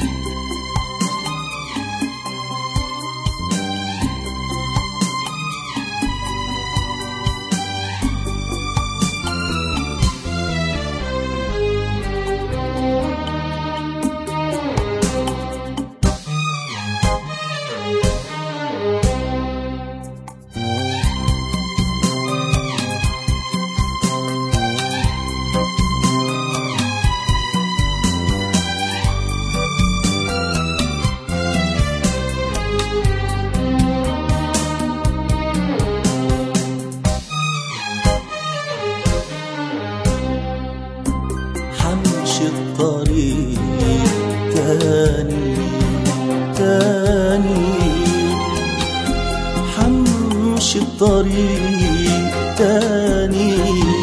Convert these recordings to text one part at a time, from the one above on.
حمشي الطريق تاني تاني حمشي الطريق تاني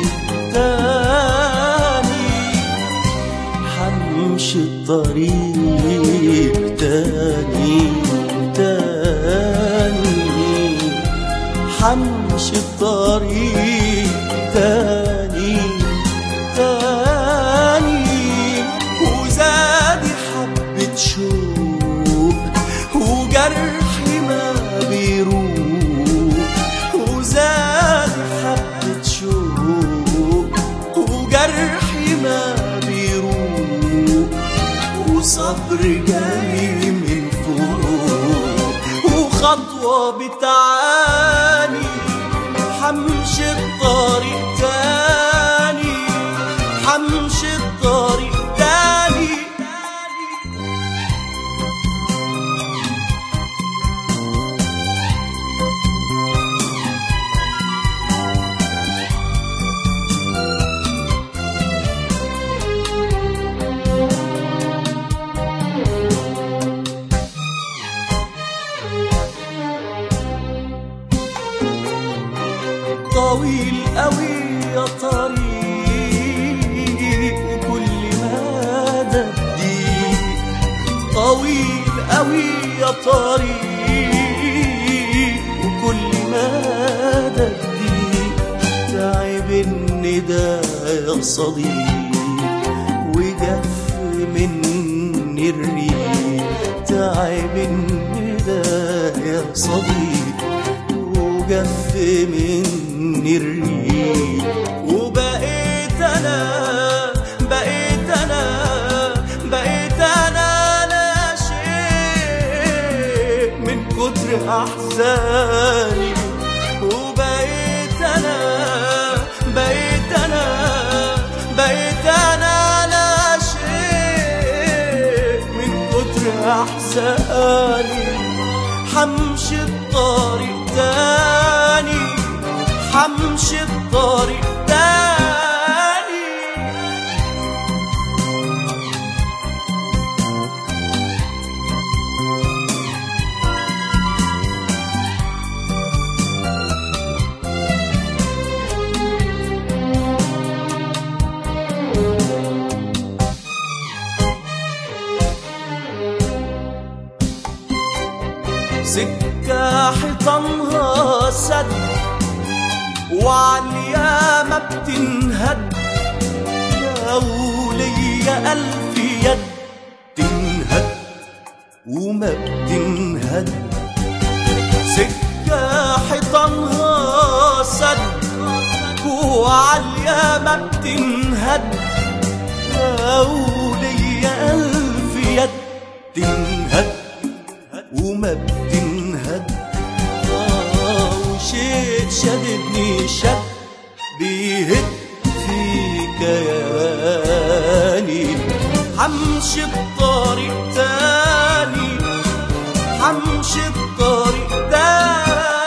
تاني حمشي الطريق تاني تاني حمشي الطريق تاني تاني وزادي حبة شوق وجرحي ما بيروق وزادي حبة شوق وجرحي ما بيروق وصبر جاي من فوق وخطوة بتعاني حمشي الطريق تاني حمشي الطريق تاني طويل قوي يا طريق وكل مدى الضيق طويل قوي يا طريق وكل مدى الضيق تعب الندى يا صديق وجف مني الريق تعب الندى يا صديق وجف مني الريق وبقيت انا بقيت انا بقيت انا لا شيء من كتر احزاني وبقيت انا بقيت انا بقيت انا لا شيء من كتر احزاني حمشي الطريق تاني حمشي الطريق تاني سكة حيطانها سد وعليا ما بتنهد لو ليا ألف يد تنهد وما بتنهد سكة حيطانها سد وعليا ما بتنهد لو ليا ألف يد تنهد وما بتنهد آه وشيء شددني شد بيهد في كياني حمشي الطريق تاني حمشي الطريق تاني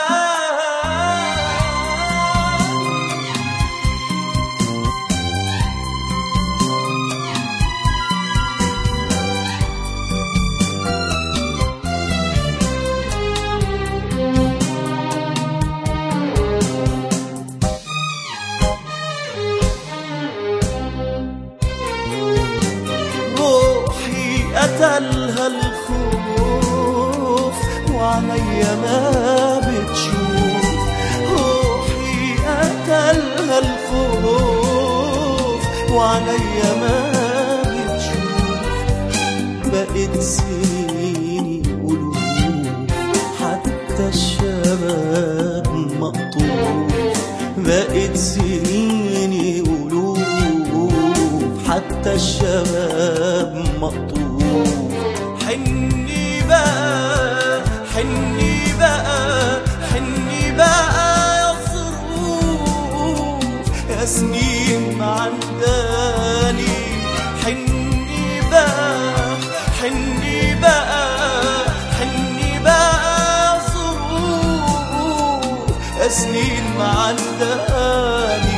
روحي قتلها الخوف وعليا ما بتشوف روحي قتلها الخوف وعليا ما بتشوف بقت سنيني قلوب حتى الشباب مقطوع بقت سنيني قلوب حتى الشباب مقطوع حني بقى حني بقى حني بقى يا ظروف يا سنين معنداني حني بقى حني بقى حني بقى يا ظروف يا سنين معنداني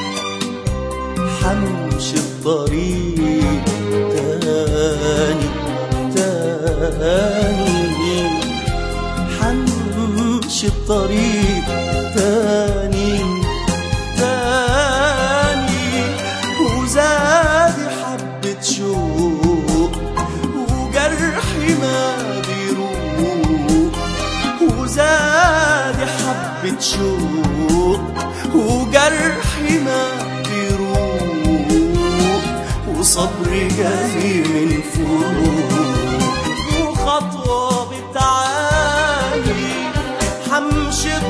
حمشي الطريق تاني تاني حمشي الطريق تاني تاني وزادي حبة شوق وجرحي ما بيروق وزادي حبة شوق وجرحي ما بيروق وصبري جاي من فوق وخطوة بتعاني حمشي